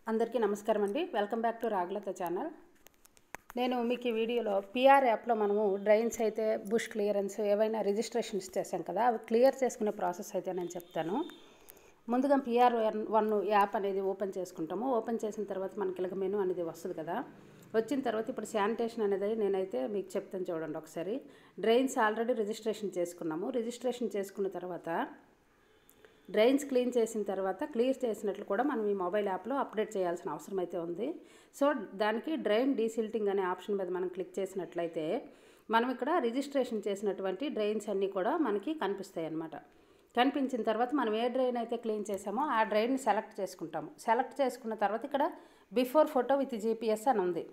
అందరికీ నమస్కారం అండి welcome back to Ragulatha channel నేను మీకు ఈ వీడియోలో పిఆర్ యాప్లో మనము డ్రైన్స్ అయితే బుష్ క్లియరెన్స్ ఏవైనా రిజిస్ట్రేషన్స్ చేశాం కదా అవి క్లియర్ చేసుకునే ప్రాసెస్ అయితే నేను చెప్తాను ముందుగా పిఆర్ వన్ యాప్ అనేది ఓపెన్ చేసుకుంటాము ఓపెన్ చేసిన తర్వాత మనకి ఇలాగ మెనూ అనేది వస్తుంది కదా వచ్చిన తర్వాత ఇప్పుడు శానిటేషన్ అనేది నేనైతే మీకు చెప్తాను చూడండి ఒకసారి డ్రైన్స్ ఆల్రెడీ రిజిస్ట్రేషన్ చేసుకున్నాము రిజిస్ట్రేషన్ చేసుకున్న తర్వాత డ్రైన్స్ క్లీన్ చేసిన తర్వాత క్లియర్ చేసినట్లు కూడా మనం ఈ మొబైల్ యాప్లో అప్డేట్ చేయాల్సిన అవసరం అయితే ఉంది సో దానికి డ్రైన్ డీసిల్టింగ్ అనే ఆప్షన్ మీద మనం క్లిక్ చేసినట్లయితే మనం ఇక్కడ రిజిస్ట్రేషన్ చేసినటువంటి డ్రైన్స్ అన్నీ కూడా మనకి కనిపిస్తాయి అన్నమాట కనిపించిన తర్వాత మనం ఏ డ్రైన్ అయితే క్లీన్ చేసామో ఆ డ్రైన్ని సెలెక్ట్ చేసుకుంటాము సెలెక్ట్ చేసుకున్న తర్వాత ఇక్కడ బిఫోర్ ఫోటో విత్ జీపీఎస్ అని ఉంది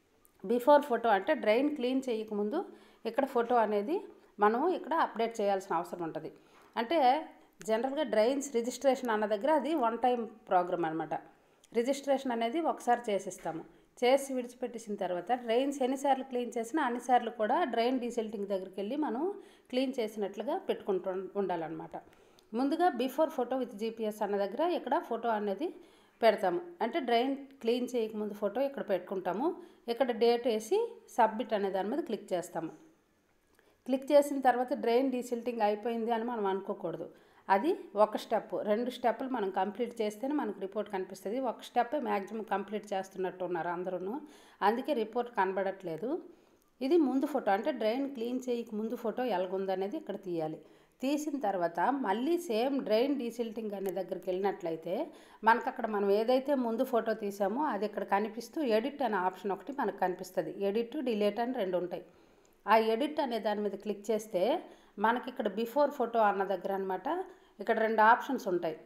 బిఫోర్ ఫోటో అంటే డ్రైన్ క్లీన్ చేయకముందు ఇక్కడ ఫోటో అనేది మనము ఇక్కడ అప్డేట్ చేయాల్సిన అవసరం ఉంటుంది అంటే జనరల్గా డ్రైన్స్ రిజిస్ట్రేషన్ అన్న దగ్గర అది వన్ టైం ప్రోగ్రామ్ అనమాట రిజిస్ట్రేషన్ అనేది ఒకసారి చేసిస్తాము చేసి విడిచిపెట్టేసిన తర్వాత డ్రైన్స్ ఎన్నిసార్లు క్లీన్ చేసినా అన్నిసార్లు కూడా డ్రైన్ డీసెల్టింగ్ దగ్గరికి వెళ్ళి మనం క్లీన్ చేసినట్లుగా పెట్టుకుంటూ ఉండాలన్నమాట ముందుగా బిఫోర్ ఫోటో విత్ జీపీఎస్ అన్న దగ్గర ఇక్కడ ఫోటో అనేది పెడతాము అంటే డ్రైన్ క్లీన్ చేయకముందు ఫోటో ఇక్కడ పెట్టుకుంటాము ఇక్కడ డేట్ వేసి సబ్మిట్ అనే దాని మీద క్లిక్ చేస్తాము క్లిక్ చేసిన తర్వాత డ్రైన్ డీసిల్టింగ్ అయిపోయింది అని మనం అనుకోకూడదు అది ఒక స్టెప్ రెండు స్టెప్పులు మనం కంప్లీట్ చేస్తేనే మనకు రిపోర్ట్ కనిపిస్తుంది ఒక స్టెప్ మ్యాక్సిమం కంప్లీట్ చేస్తున్నట్టు ఉన్నారు అందరూ అందుకే రిపోర్ట్ కనబడట్లేదు ఇది ముందు ఫోటో అంటే డ్రైన్ క్లీన్ చేయక ముందు ఫోటో ఎలాగుందనేది ఇక్కడ తీయాలి తీసిన తర్వాత మళ్ళీ సేమ్ డ్రైన్ డీసిల్టింగ్ అనే దగ్గరికి వెళ్ళినట్లయితే మనకు అక్కడ మనం ఏదైతే ముందు ఫోటో తీసామో అది ఇక్కడ కనిపిస్తూ ఎడిట్ అనే ఆప్షన్ ఒకటి మనకు కనిపిస్తుంది ఎడిట్ డిలేట్ అని రెండు ఉంటాయి ఆ ఎడిట్ అనే దాని మీద క్లిక్ చేస్తే మనకి ఇక్కడ బిఫోర్ ఫోటో అన్న దగ్గర అనమాట ఇక్కడ రెండు ఆప్షన్స్ ఉంటాయి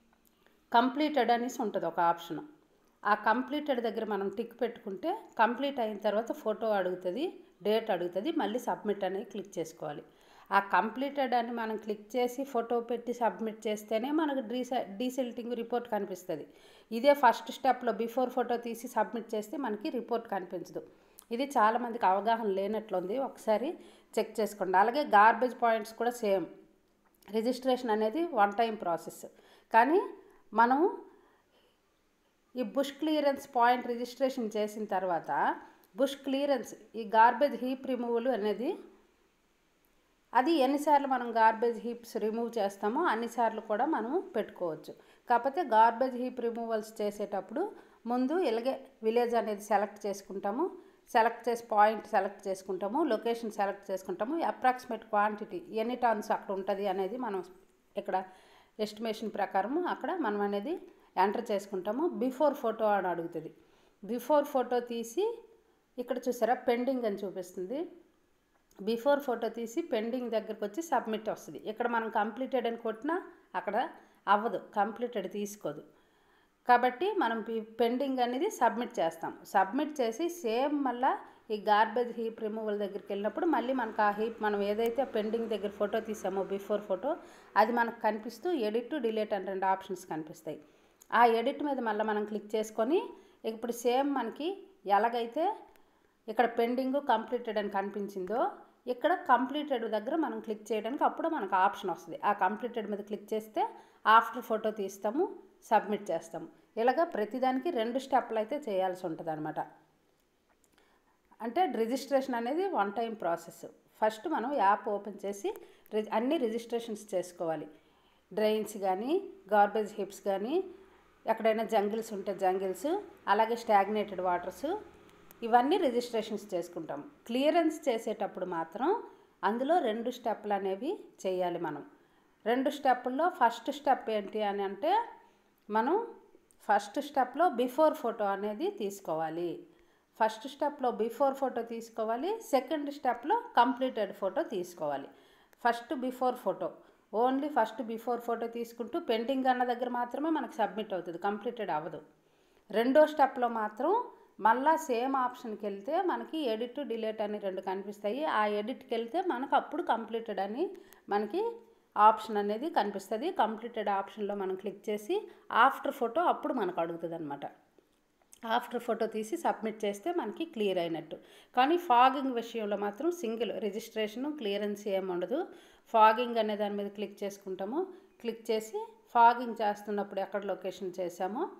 కంప్లీటెడ్ అనేసి ఉంటుంది ఒక ఆప్షన్ ఆ కంప్లీటెడ్ దగ్గర మనం టిక్ పెట్టుకుంటే కంప్లీట్ అయిన తర్వాత ఫోటో అడుగుతుంది డేట్ అడుగుతుంది మళ్ళీ సబ్మిట్ అనేది క్లిక్ చేసుకోవాలి ఆ కంప్లీటెడ్ అని మనం క్లిక్ చేసి ఫోటో పెట్టి సబ్మిట్ చేస్తేనే మనకు డీసె డీసెల్టింగ్ రిపోర్ట్ కనిపిస్తుంది ఇదే ఫస్ట్ స్టెప్లో బిఫోర్ ఫోటో తీసి సబ్మిట్ చేస్తే మనకి రిపోర్ట్ కనిపించదు ఇది చాలామందికి అవగాహన లేనట్లుంది ఒకసారి చెక్ చేసుకోండి అలాగే గార్బేజ్ పాయింట్స్ కూడా సేమ్ రిజిస్ట్రేషన్ అనేది వన్ టైం ప్రాసెస్ కానీ మనం ఈ బుష్ క్లియరెన్స్ పాయింట్ రిజిస్ట్రేషన్ చేసిన తర్వాత బుష్ క్లియరెన్స్ ఈ గార్బేజ్ హీప్ రిమూవల్ అనేది అది ఎన్నిసార్లు మనం గార్బేజ్ హీప్స్ రిమూవ్ చేస్తామో అన్నిసార్లు కూడా మనం పెట్టుకోవచ్చు కాకపోతే గార్బేజ్ హీప్ రిమూవల్స్ చేసేటప్పుడు ముందు ఇలాగే విలేజ్ అనేది సెలెక్ట్ చేసుకుంటాము సెలెక్ట్ చేసి పాయింట్ సెలెక్ట్ చేసుకుంటాము లొకేషన్ సెలెక్ట్ చేసుకుంటాము అప్రాక్సిమేట్ క్వాంటిటీ ఎన్ని టన్స్ అక్కడ ఉంటుంది అనేది మనం ఇక్కడ ఎస్టిమేషన్ ప్రకారం అక్కడ మనం అనేది ఎంటర్ చేసుకుంటాము బిఫోర్ ఫోటో అని అడుగుతుంది బిఫోర్ ఫోటో తీసి ఇక్కడ చూసారా పెండింగ్ అని చూపిస్తుంది బిఫోర్ ఫోటో తీసి పెండింగ్ దగ్గరకు వచ్చి సబ్మిట్ వస్తుంది ఇక్కడ మనం కంప్లీటెడ్ అని కొట్టినా అక్కడ అవ్వదు కంప్లీటెడ్ తీసుకోదు కాబట్టి మనం పెండింగ్ అనేది సబ్మిట్ చేస్తాం సబ్మిట్ చేసి సేమ్ మళ్ళీ ఈ గార్బేజ్ హీప్ రిమూవల్ దగ్గరికి వెళ్ళినప్పుడు మళ్ళీ మనకు ఆ హీప్ మనం ఏదైతే పెండింగ్ దగ్గర ఫోటో తీసామో బిఫోర్ ఫోటో అది మనకు కనిపిస్తూ ఎడిట్ డిలీట్ అని రెండు ఆప్షన్స్ కనిపిస్తాయి ఆ ఎడిట్ మీద మళ్ళీ మనం క్లిక్ చేసుకొని ఇప్పుడు సేమ్ మనకి ఎలాగైతే ఇక్కడ పెండింగ్ కంప్లీటెడ్ అని కనిపించిందో ఇక్కడ కంప్లీటెడ్ దగ్గర మనం క్లిక్ చేయడానికి అప్పుడు మనకు ఆప్షన్ వస్తుంది ఆ కంప్లీటెడ్ మీద క్లిక్ చేస్తే ఆఫ్టర్ ఫోటో తీస్తాము సబ్మిట్ చేస్తాము ఇలాగ ప్రతిదానికి రెండు స్టెప్లు అయితే చేయాల్సి ఉంటుంది అనమాట అంటే రిజిస్ట్రేషన్ అనేది వన్ టైం ప్రాసెస్ ఫస్ట్ మనం యాప్ ఓపెన్ చేసి అన్ని రిజిస్ట్రేషన్స్ చేసుకోవాలి డ్రైన్స్ కానీ గార్బేజ్ హిప్స్ కానీ ఎక్కడైనా జంగిల్స్ ఉంటే జంగిల్స్ అలాగే స్టాగ్నేటెడ్ వాటర్స్ ఇవన్నీ రిజిస్ట్రేషన్స్ చేసుకుంటాం క్లియరెన్స్ చేసేటప్పుడు మాత్రం అందులో రెండు స్టెప్లు అనేవి చేయాలి మనం రెండు స్టెప్పుల్లో ఫస్ట్ స్టెప్ ఏంటి అని అంటే మనం ఫస్ట్ స్టెప్లో బిఫోర్ ఫోటో అనేది తీసుకోవాలి ఫస్ట్ స్టెప్లో బిఫోర్ ఫోటో తీసుకోవాలి సెకండ్ స్టెప్లో కంప్లీటెడ్ ఫోటో తీసుకోవాలి first before photo only first before photo తీసుకుంటూ పెండింగ్ అన్న దగ్గర మాత్రమే మనకు సబ్మిట్ అవుతుంది కంప్లీటెడ్ అవ్వదు రెండో స్టెప్లో మాత్రం మళ్ళా సేమ్ ఆప్షన్కి వెళ్తే మనకి ఎడిట్ డిలేట్ అని రెండు కనిపిస్తాయి ఆ ఎడిట్కి వెళ్తే మనకు అప్పుడు కంప్లీటెడ్ అని మనకి ఆప్షన్ అనేది కనిపిస్తుంది కంప్లీటెడ్ ఆప్షన్లో మనం క్లిక్ చేసి ఆఫ్టర్ ఫోటో అప్పుడు మనకు అడుగుతుంది అనమాట ఆఫ్టర్ ఫోటో తీసి సబ్మిట్ చేస్తే మనకి క్లియర్ అయినట్టు కానీ ఫాగింగ్ విషయంలో మాత్రం సింగిల్ రిజిస్ట్రేషను క్లియరెన్స్ ఏమి ఉండదు ఫాగింగ్ అనే దాని మీద క్లిక్ చేసుకుంటాము క్లిక్ చేసి ఫాగింగ్ చేస్తున్నప్పుడు ఎక్కడ లొకేషన్ చేసామో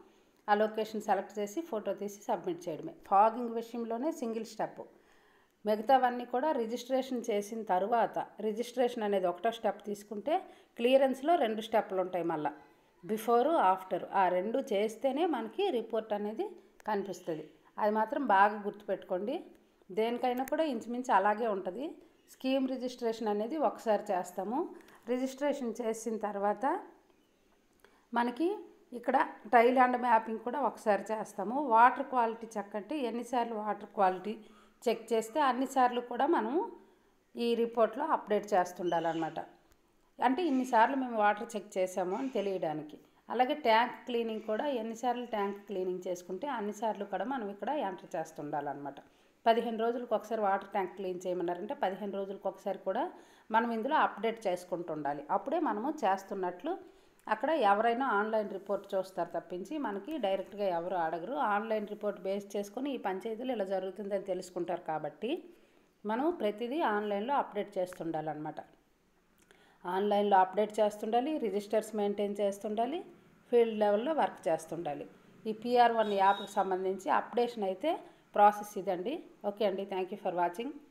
ఆ లొకేషన్ సెలెక్ట్ చేసి ఫోటో తీసి సబ్మిట్ చేయడమే ఫాగింగ్ విషయంలోనే సింగిల్ స్టెప్ మిగతావన్నీ కూడా రిజిస్ట్రేషన్ చేసిన తర్వాత రిజిస్ట్రేషన్ అనేది ఒకటో స్టెప్ తీసుకుంటే క్లియరెన్స్లో రెండు స్టెప్లు ఉంటాయి మళ్ళీ బిఫోరు ఆఫ్టర్ ఆ రెండు చేస్తేనే మనకి రిపోర్ట్ అనేది కనిపిస్తుంది అది మాత్రం బాగా గుర్తుపెట్టుకోండి దేనికైనా కూడా ఇంచుమించు అలాగే ఉంటుంది స్కీమ్ రిజిస్ట్రేషన్ అనేది ఒకసారి చేస్తాము రిజిస్ట్రేషన్ చేసిన తర్వాత మనకి ఇక్కడ ట్రైల్ అండ్ మ్యాపింగ్ కూడా ఒకసారి చేస్తాము వాటర్ క్వాలిటీ చెక్ అంటే ఎన్నిసార్లు వాటర్ క్వాలిటీ చెక్ చేస్తే అన్నిసార్లు కూడా మనము ఈ రిపోర్ట్లో అప్డేట్ చేస్తుండాలన్నమాట అంటే ఇన్నిసార్లు మేము వాటర్ చెక్ చేసాము అని తెలియడానికి అలాగే ట్యాంక్ క్లీనింగ్ కూడా ఎన్నిసార్లు ట్యాంక్ క్లీనింగ్ చేసుకుంటే అన్నిసార్లు కూడా మనం ఇక్కడ ఎంటర్ చేస్తుండాలన్నమాట పదిహేను రోజులకు ఒకసారి వాటర్ ట్యాంక్ క్లీన్ చేయమన్నారంటే పదిహేను రోజులకు ఒకసారి కూడా మనం ఇందులో అప్డేట్ చేసుకుంటూ ఉండాలి అప్పుడే మనము చేస్తున్నట్లు అక్కడ ఎవరైనా ఆన్లైన్ రిపోర్ట్ చూస్తారు తప్పించి మనకి డైరెక్ట్గా ఎవరు అడగరు ఆన్లైన్ రిపోర్ట్ బేస్ చేసుకొని ఈ పంచాయతీలు ఇలా జరుగుతుందని తెలుసుకుంటారు కాబట్టి మనం ప్రతిదీ ఆన్లైన్లో అప్డేట్ చేస్తుండాలన్నమాట ఆన్లైన్లో అప్డేట్ చేస్తుండాలి రిజిస్టర్స్ మెయింటైన్ చేస్తుండాలి ఫీల్డ్ లెవెల్లో వర్క్ చేస్తుండాలి ఈ పిఆర్ వన్ యాప్కి సంబంధించి అప్డేషన్ అయితే ప్రాసెస్ ఇదండి ఓకే అండి థ్యాంక్ యూ ఫర్ వాచింగ్